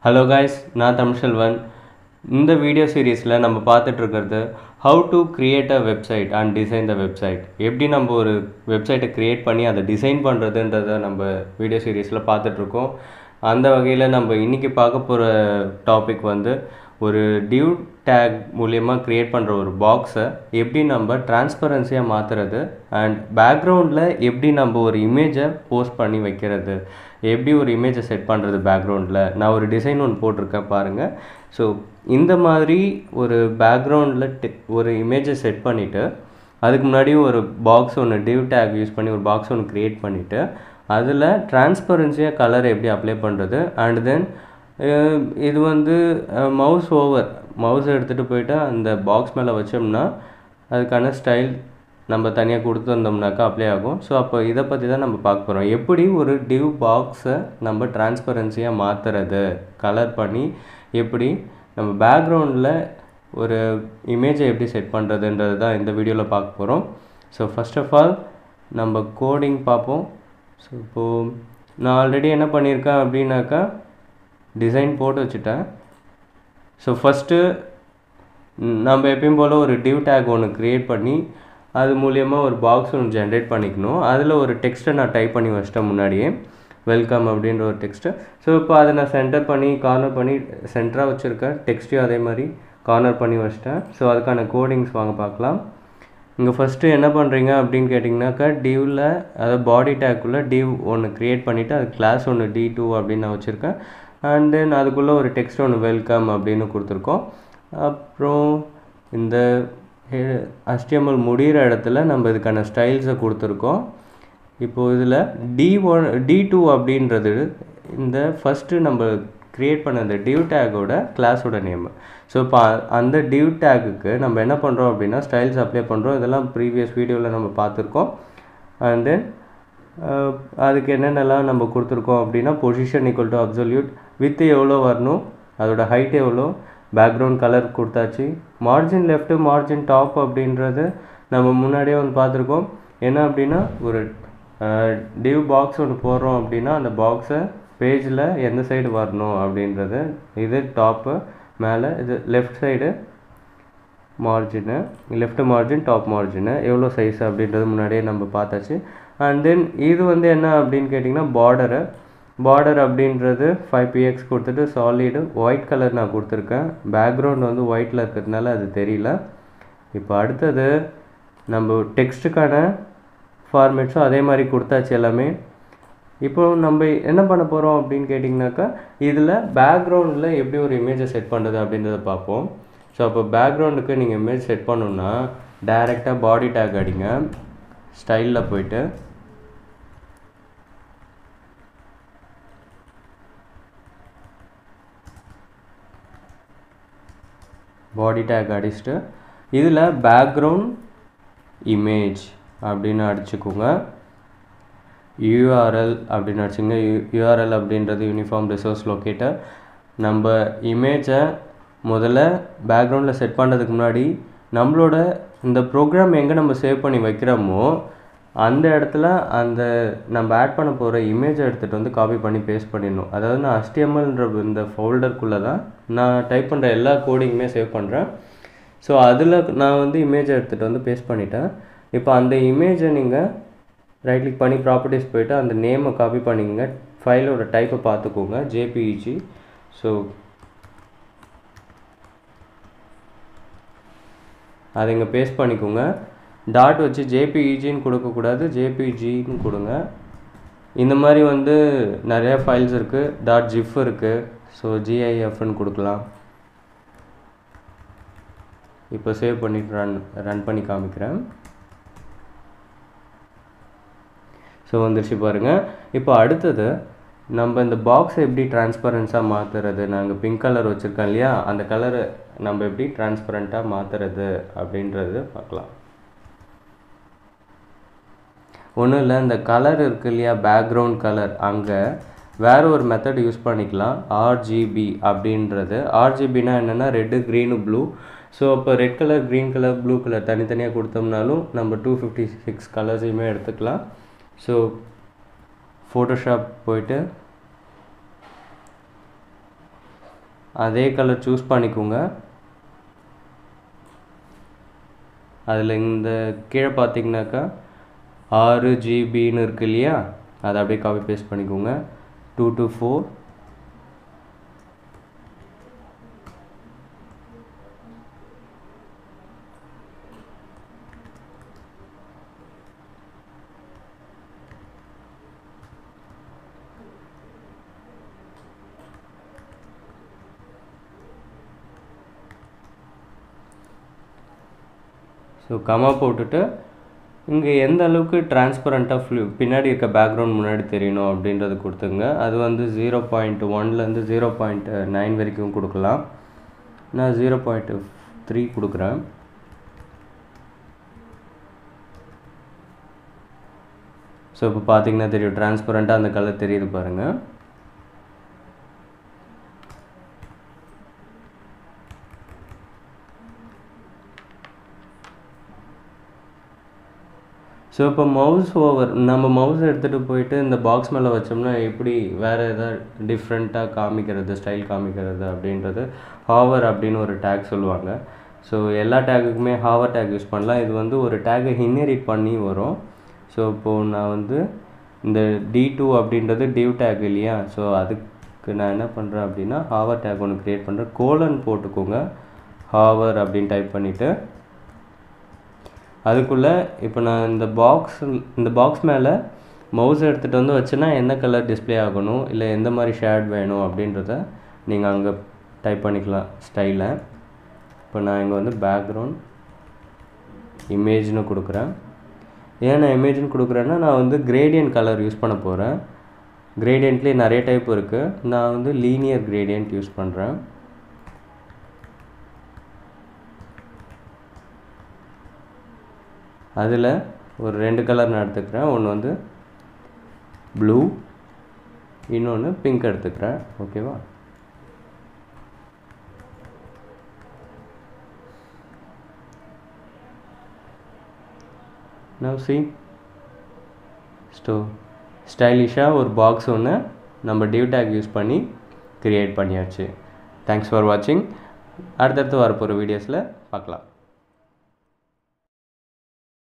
hello guys நான் தமிழ்செல்வன் இந்த video சீரீஸில் நம்ம பார்த்துட்டு இருக்கிறது how to create a website and design the website எப்படி நம்ம ஒரு வெப்சைட்டை க்ரியேட் பண்ணி அதை டிசைன் பண்ணுறதுன்றதை நம்ம வீடியோ சீரீஸில் பார்த்துட்ருக்கோம் அந்த வகையில் நம்ம இன்றைக்கி பார்க்க போகிற டாபிக் வந்து ஒரு டியூ டேக் மூலயமா க்ரியேட் பண்ணுற ஒரு பாக்ஸை எப்படி நம்ம டிரான்ஸ்பரன்சியாக மாற்றுறது அண்ட் பேக்ரவுண்டில் எப்படி நம்ம ஒரு இமேஜை போஸ்ட் பண்ணி வைக்கிறது எப்படி ஒரு இமேஜை செட் பண்ணுறது பேக்ரவுண்டில் நான் ஒரு டிசைன் ஒன்று போட்டிருக்கேன் பாருங்கள் ஸோ இந்த மாதிரி ஒரு பேக்ரவுண்டில் ஒரு இமேஜை செட் பண்ணிவிட்டு அதுக்கு முன்னாடி ஒரு பாக்ஸ் ஒன்று டிவ் டேக் யூஸ் பண்ணி ஒரு பாக்ஸ் ஒன்று க்ரியேட் பண்ணிவிட்டு அதில் டிரான்ஸ்பரன்சியாக கலர் எப்படி அப்ளை பண்ணுறது அண்ட் தென் இது வந்து மவுஸ் ஓவர் மவுஸ் எடுத்துகிட்டு போயிட்டு அந்த பாக்ஸ் மேலே வச்சோம்னா அதுக்கான ஸ்டைல் நம்ம தனியாக கொடுத்து வந்தோம்னாக்கா அப்ளை ஆகும் ஸோ அப்போ இதை பற்றி தான் நம்ம பார்க்க போகிறோம் எப்படி ஒரு டிவ் பாக்ஸை நம்ம டிரான்ஸ்பரன்சியாக மாற்றுறது கலர் பண்ணி எப்படி நம்ம பேக்ரவுண்டில் ஒரு இமேஜை எப்படி செட் பண்ணுறதுன்றது தான் இந்த வீடியோவில் பார்க்க போகிறோம் ஸோ ஃபஸ்ட் ஆஃப் ஆல் நம்ம கோடிங் பார்ப்போம் ஸோ இப்போது நான் ஆல்ரெடி என்ன பண்ணியிருக்கேன் அப்படின்னாக்கா டிசைன் போட்டு வச்சுட்டேன் ஸோ ஃபஸ்ட்டு நம்ம எப்பயும் போல் ஒரு டிவ் டேக் ஒன்று க்ரியேட் பண்ணி அது மூலியமாக ஒரு பாக்ஸ் ஒன்று ஜென்ரேட் பண்ணிக்கணும் அதில் ஒரு டெக்ஸ்ட்டை நான் டைப் பண்ணி வச்சிட்டேன் முன்னாடியே வெல்கம் அப்படின்ற ஒரு டெக்ஸ்ட்டு ஸோ இப்போ அதை நான் சென்டர் பண்ணி கார்னர் பண்ணி சென்டராக வச்சுருக்கேன் டெக்ஸ்ட்டையும் அதே மாதிரி கார்னர் பண்ணி வச்சிட்டேன் ஸோ அதுக்கான கோடிங்ஸ் வாங்க பார்க்கலாம் இங்கே ஃபஸ்ட்டு என்ன பண்ணுறீங்க அப்படின்னு கேட்டிங்கனாக்கா டிவ்வில் அதாவது பாடி டேக்குள்ளே டிவ் ஒன்று க்ரியேட் பண்ணிவிட்டு அது கிளாஸ் ஒன்று டி டூ அப்படின்னு நான் வச்சுருக்கேன் அண்ட் தென் அதுக்குள்ளே ஒரு டெக்ஸ்ட் ஒன்று வெல்கம் அப்படின்னு கொடுத்துருக்கோம் அப்புறம் இந்த HTML முடிகிற இடத்துல நம்ம இதுக்கான ஸ்டைல்ஸை கொடுத்துருக்கோம் இப்போது இதில் டி ஒன் டி டூ அப்படின்றது இந்த ஃபஸ்ட்டு நம்ம க்ரியேட் பண்ண அந்த டிவ் டேக்கோட கிளாஸோட நேமு ஸோ இப்போ அந்த டிவ் டேக்குக்கு நம்ம என்ன பண்ணுறோம் அப்படின்னா ஸ்டைல்ஸ் அப்ளை பண்ணுறோம் இதெல்லாம் ப்ரீவியஸ் வீடியோவில் நம்ம பார்த்துருக்கோம் அண்ட் தென் அதுக்கு என்னென்னலாம் நம்ம கொடுத்துருக்கோம் அப்படின்னா position equal to absolute width எவ்வளோ வரணும் அதோட ஹைட் எவ்வளோ பேக்ரவுண்ட் கலர் கொடுத்தாச்சு மார்ஜின் லெஃப்ட்டு மார்ஜின் டாப் அப்படின்றது நம்ம முன்னாடியே வந்து பார்த்துருக்கோம் என்ன அப்படின்னா ஒரு டிவ் பாக்ஸ் ஒன்று போடுறோம் அப்படின்னா அந்த பாக்ஸை பேஜில் எந்த சைடு வரணும் அப்படின்றது இது டாப்பு மேலே இது left side margin left margin top margin எவ்வளோ சைஸ் அப்படின்றது முன்னாடியே நம்ம பார்த்தாச்சு அண்ட் தென் இது வந்து என்ன அப்படின்னு கேட்டிங்கன்னா பார்டரு பார்டர் அப்படின்றது ஃபைவ் பிஎக்ஸ் கொடுத்துட்டு சாலிடு ஒயிட் கலர் நான் கொடுத்துருக்கேன் பேக்ரவுண்ட் வந்து ஒயிட்டில் இருக்கிறதுனால அது தெரியல இப்போ அடுத்தது நம்ம டெக்ஸ்ட்டுக்கான ஃபார்மேட்ஸும் அதே மாதிரி கொடுத்தாச்சு எல்லாமே இப்போ நம்ம என்ன பண்ண போகிறோம் அப்படின்னு கேட்டிங்கனாக்கா இதில் பேக்ரவுண்டில் எப்படி ஒரு இமேஜை செட் பண்ணுறது அப்படின்றத பார்ப்போம் ஸோ அப்போ பேக்ரவுண்டுக்கு நீங்கள் இமேஜ் செட் பண்ணணுன்னா டைரெக்டாக பாடி டேக் அடிங்க ஸ்டைலில் போயிட்டு பாடி டேக் அடிச்சுட்டு இதில் பேக்ரவுண்ட் இமேஜ் அப்படின்னு அடிச்சுக்கோங்க யூஆர்எல் அப்படின்னு அடிச்சுங்க யூஆர்எல் அப்படின்றது யூனிஃபார்ம் ரிசோர்ஸ் லொக்கேட்டர் நம்ம இமேஜை முதல்ல பேக்ரவுண்டில் செட் பண்ணுறதுக்கு முன்னாடி நம்மளோட இந்த ப்ரோக்ராம் எங்கே நம்ம சேவ் பண்ணி வைக்கிறோமோ அந்த இடத்துல அந்த நம்ம ஆட் பண்ண போகிற இமேஜை எடுத்துகிட்டு வந்து காப்பி பண்ணி பேஸ்ட் பண்ணிடணும் அதாவது நான் HTMLன்ற இந்த ஃபோல்டருக்குள்ளே தான் நான் டைப் பண்ணுற எல்லா கோடிங்குமே சேவ் பண்ணுறேன் ஸோ அதில் நான் வந்து இமேஜை எடுத்துகிட்டு வந்து பேஸ்ட் பண்ணிட்டேன் இப்போ அந்த இமேஜை நீங்கள் ரைட் கிளிக் பண்ணி ப்ராப்பர்ட்டிஸ் போயிட்டு அந்த நேமை காப்பி பண்ணிக்கோங்க ஃபைலோட டைப்பை பார்த்துக்கோங்க ஜேபிஇஜி ஸோ அதை இங்கே பேஸ்ட் பண்ணிக்கோங்க டாட் வச்சு ஜேபிஇஜின்னு கொடுக்கக்கூடாது ஜேபிஜின்னு கொடுங்க இந்த மாதிரி வந்து நிறைய ஃபைல்ஸ் இருக்குது டாட் ஜிஃப் இருக்குது ஸோ ஜிஐஎஃப்னு கொடுக்கலாம் இப்போ சேவ் பண்ணிட்டு ரன் ரன் பண்ணி காமிக்கிறேன் ஸோ வந்துருச்சு பாருங்கள் இப்போ அடுத்தது நம்ம இந்த பாக்ஸை எப்படி டிரான்ஸ்பரன்ஸாக மாற்றுறது நாங்கள் பிங்க் கலர் வச்சுருக்கோம் இல்லையா அந்த கலரை நம்ம எப்படி டிரான்ஸ்பரண்ட்டாக மாற்றுறது அப்படின்றது பார்க்கலாம் ஒன்றும் இல்லை இந்த கலர் இருக்கு இல்லையா பேக்ரவுண்ட் கலர் அங்கே வேறு ஒரு மெத்தட் யூஸ் பண்ணிக்கலாம் ஆர்ஜிபி அப்படின்றது ஆர்ஜிபினா என்னென்னா ரெட்டு க்ரீனு ப்ளூ ஸோ அப்போ red colour green colour blue colour தனித்தனியாக கொடுத்தோம்னாலும் நம்ம டூ ஃபிஃப்டி சிக்ஸ் கலர்ஸையுமே எடுத்துக்கலாம் ஸோ ஃபோட்டோஷாப் போயிட்டு அதே கலர் சூஸ் பண்ணிக்கோங்க அதில் இந்த கீழே பார்த்தீங்கன்னாக்கா ஆறு ஜிபின்னு இருக்கு இல்லையா அதை அப்படியே காப்பி பேஸ்ட் பண்ணிக்கோங்க two two four so comma போட்டுட்டு இங்கே எந்த அளவுக்கு டிரான்ஸ்பரண்ட்டாக ஃப்ளூ பின்னாடி இருக்க பேக்ரவுண்ட் முன்னாடி தெரியணும் அப்படின்றது கொடுத்துங்க அது வந்து ஜீரோ பாயிண்ட் ஒன்லேருந்து ஜீரோ பாயிண்ட் நைன் வரைக்கும் கொடுக்கலாம் நான் ஜீரோ பாயிண்ட் த்ரீ கொடுக்குறேன் ஸோ இப்போ பார்த்தீங்கன்னா தெரியும் டிரான்ஸ்பரண்ட்டாக அந்த கலர் தெரியுது பாருங்கள் ஸோ இப்போ மவுஸ் ஓவர் நம்ம மவுஸ் எடுத்துகிட்டு போயிட்டு இந்த பாக்ஸ் மேலே வச்சோம்னா எப்படி வேறு எதாவது டிஃப்ரெண்ட்டாக காமிக்கிறது ஸ்டைல் காமிக்கிறது அப்படின்றது ஹாவர் அப்படின்னு ஒரு டேக் சொல்லுவாங்க ஸோ எல்லா டேக்குக்குமே ஹாவர் டேக் யூஸ் பண்ணலாம் இது வந்து ஒரு டேக்கை இன்ஹெரிட் பண்ணி வரும் ஸோ இப்போது நான் வந்து இந்த டி டூ அப்படின்றது டிவ் டேக் இல்லையா ஸோ அதுக்கு நான் என்ன பண்ணுறேன் அப்படின்னா ஹாவர் டேக் ஒன்று க்ரியேட் பண்ணுறேன் கோலன் போட்டுக்கோங்க ஹாவர் அப்படின்னு டைப் பண்ணிவிட்டு அதுக்குள்ளே இப்போ நான் இந்த பாக்ஸ் இந்த பாக்ஸ் மேலே மவுஸ் எடுத்துகிட்டு வந்து வச்சுன்னா என்ன கலர் டிஸ்ப்ளே ஆகணும் இல்லை எந்த மாதிரி ஷேட் வேணும் அப்படின்றத நீங்கள் அங்கே டைப் பண்ணிக்கலாம் ஸ்டைலை இப்போ நான் இங்கே வந்து பேக்ரவுண்ட் இமேஜ்னு கொடுக்குறேன் ஏன் நான் இமேஜ்னு கொடுக்குறேன்னா நான் வந்து கிரேடியன்ட் கலர் யூஸ் பண்ண போகிறேன் கிரேடியன்ட்லேயே நிறைய டைப் இருக்குது நான் வந்து லீனியர் கிரேடியன்ட் யூஸ் பண்ணுறேன் அதில் ஒரு ரெண்டு கலர் நான் எடுத்துக்கிறேன் ஒன்று வந்து ப்ளூ இன்னொன்று பிங்க் எடுத்துக்கிறேன் ஓகேவா நவ் சி ஸ்டோ ஸ்டைலிஷாக ஒரு பாக்ஸ் ஒன்று நம்ம டிவ் டேக் யூஸ் பண்ணி க்ரியேட் பண்ணியாச்சு தேங்க்ஸ் ஃபார் வாட்சிங் அடுத்தடுத்து வரப்போகிற வீடியோஸில் பார்க்கலாம்